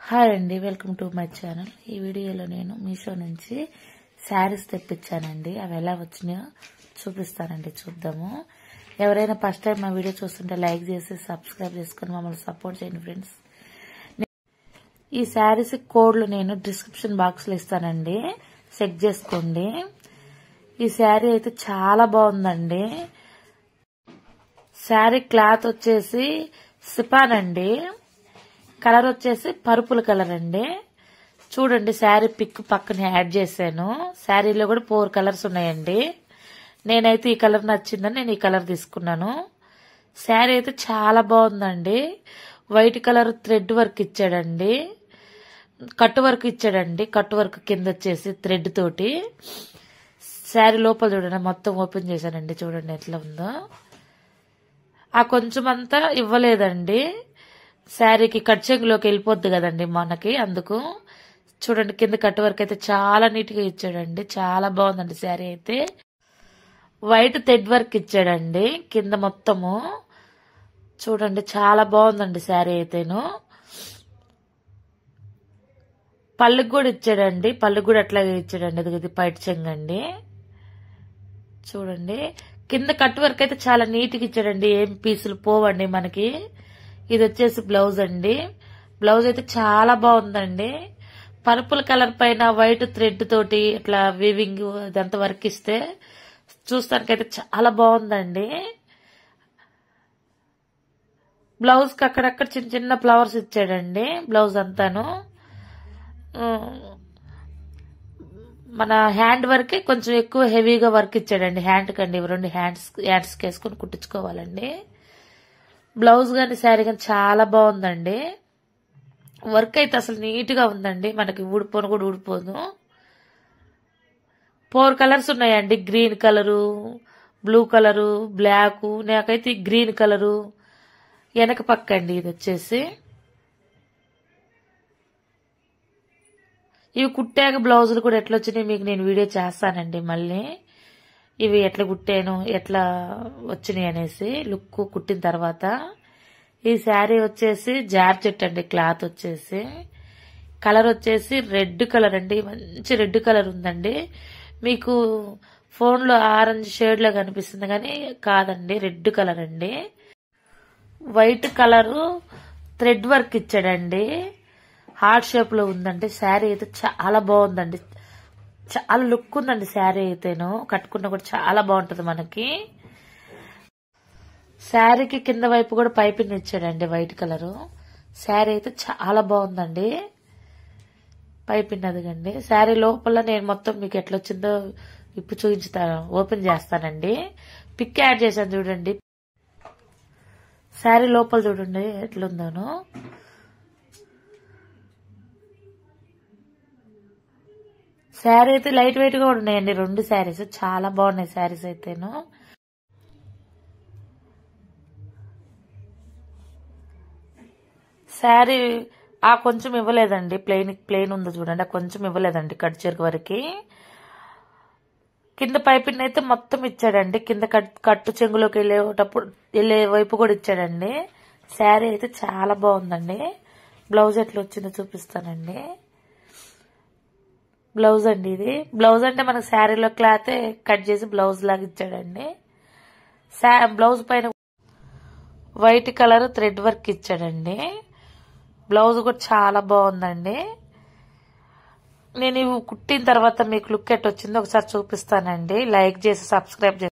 hi అండి welcome to my channel ఈ వీడియోలో నేను మీషో నుంచి శారీస్ తెప్పించానండి అవి ఎలా వచ్చినాయో చూపిస్తానండి చూద్దాము ఎవరైనా ఫస్ట్ టైం మా వీడియో చూస్తుంటే లైక్ చేసి సబ్స్క్రైబ్ చేసుకుని మమ్మల్ని సపోర్ట్ చేయండి ఫ్రెండ్స్ ఈ శారీస్ కోడ్లు నేను డిస్క్రిప్షన్ బాక్స్ లో ఇస్తానండి చెక్ చేసుకోండి ఈ శారీ అయితే చాలా బాగుందండి శారీ క్లాత్ వచ్చేసి సిపాన్ అండి కలర్ వచ్చేసి పర్పుల్ కలర్ అండి చూడండి శారీ పిక్ పక్కన యాడ్ చేశాను శారీలో కూడా ఫోర్ కలర్స్ ఉన్నాయండి నేనైతే ఈ కలర్ నచ్చిందని నేను ఈ కలర్ తీసుకున్నాను శారీ అయితే చాలా బాగుందండి వైట్ కలర్ థ్రెడ్ వర్క్ ఇచ్చాడండి కట్ వర్క్ ఇచ్చాడండి కట్ వర్క్ కింద వచ్చేసి థ్రెడ్ తోటి శారీ లోపల చూడండి మొత్తం ఓపెన్ చేశానండి చూడండి ఎట్లా ఉందో ఆ కొంచెం అంతా ఇవ్వలేదండి శారీకి కట్చెంగులోకి వెళ్ళిపోద్ది కదండి మనకి అందుకు చూడండి కింద కట్ వర్క్ అయితే చాలా నీట్ గా ఇచ్చాడండి చాలా బాగుందండి శారీ అయితే వైట్ థ్రెడ్ వర్క్ ఇచ్చాడండి కింద మొత్తము చూడండి చాలా బాగుందండి శారీ అయితేను పళ్ళుకి కూడా ఇచ్చాడండి పళ్ళుకి కూడా అట్లాగే ఇచ్చాడండి ఇది ఇది పైట చెంగండి చూడండి కింద కట్ వర్క్ అయితే చాలా నీట్ గా ఇచ్చాడండి ఏం పీసులు పోవండి మనకి ఇది వచ్చేసి బ్లౌజ్ అండి బ్లౌజ్ అయితే చాలా బాగుందండి పర్పుల్ కలర్ పైన వైట్ థ్రెడ్ తోటి ఇట్లా వీవింగ్ ఇదంతా వర్క్ ఇస్తే చూస్తానికైతే చాలా బాగుందండి బ్లౌజ్ కి అక్కడక్కడ చిన్న చిన్న ఫ్లవర్స్ ఇచ్చాడండి బ్లౌజ్ అంతాను మన హ్యాండ్ వర్క్ కొంచెం ఎక్కువ హెవీగా వర్క్ ఇచ్చాడండి హ్యాండ్ కండి రెండు హ్యాండ్స్ హ్యాండ్స్ వేసుకొని కుట్టించుకోవాలండి బ్లౌజ్ కానీ శారీ కానీ చాలా బాగుందండి వర్క్ అయితే అసలు నీట్ గా ఉందండి మనకి ఊడిపోను కూడా ఊడిపోదు ఫోర్ కలర్స్ ఉన్నాయండి green colour blue colour black నాకైతే గ్రీన్ కలరు వెనక పక్క అండి ఇది వచ్చేసి ఇవి కుట్టాక బ్లౌజులు కూడా ఎట్లా వచ్చినాయి మీకు నేను వీడియో చేస్తానండి మళ్ళీ ఇవి ఎట్లా కుట్టాను ఎట్లా వచ్చినాయి అనేసి లుక్ కుట్టిన తర్వాత ఈ శారీ వచ్చేసి జార్జెట్ అండి క్లాత్ వచ్చేసి కలర్ వచ్చేసి రెడ్ కలర్ అండి మంచి రెడ్ కలర్ ఉందండి మీకు ఫోన్లో ఆరెంజ్ షేడ్ లో కనిపిస్తుంది కానీ కాదండి రెడ్ కలర్ అండి వైట్ కలరు థ్రెడ్ వర్క్ ఇచ్చాడండి హార్ట్ షేప్ లో ఉందండి శారీ అయితే చాలా బాగుందండి చాలా లుక్ ఉందండి శారీ అయితేను కట్టుకున్న కూడా చాలా బాగుంటది మనకి శారీకి కింద వైపు కూడా పైపింగ్ ఇచ్చాడండి వైట్ కలరు శారీ అయితే చాలా బాగుందండి పైపింగ్ అదిగండి శారీ లోపల నేను మొత్తం మీకు ఎట్లా వచ్చిందో ఇప్పు చూపించుతాను ఓపెన్ చేస్తానండి పిక్ యాడ్ చేశాను చూడండి శారీ లోపల చూడండి ఎట్లుందోను శారీ అయితే లైట్ వెయిట్ గా ఉన్నాయండి రెండు శారీస్ చాలా బాగున్నాయి శారీస్ అయితేను శారీ ఆ కొంచెం ఇవ్వలేదండి ప్లెయిన్ ప్లెయిన్ ఉందో చూడండి ఆ కొంచెం ఇవ్వలేదండి కట్ చెరుకు వరకు కింద పైపిన్ అయితే మొత్తం ఇచ్చాడండి కింద కట్టు చెంగులోకి వెళ్ళేటప్పుడు వెళ్ళే వైపు కూడా ఇచ్చాడండి శారీ అయితే చాలా బాగుందండి బ్లౌజ్ ఎట్లా వచ్చిందో చూపిస్తానండి బ్లౌజ్ అండి ఇది బ్లౌజ్ అంటే మనకు శారీలో క్లాత్ కట్ చేసి బ్లౌజ్ లాగా ఇచ్చాడండి బ్లౌజ్ పైన వైట్ కలర్ థ్రెడ్ వర్క్ ఇచ్చాడండి బ్లౌజ్ కూడా చాలా బాగుందండి నేను ఇవి కుట్టిన తర్వాత మీకు లుక్ ఎట్ వచ్చిందో ఒకసారి చూపిస్తానండి లైక్ చేసి సబ్స్క్రైబ్ చేసి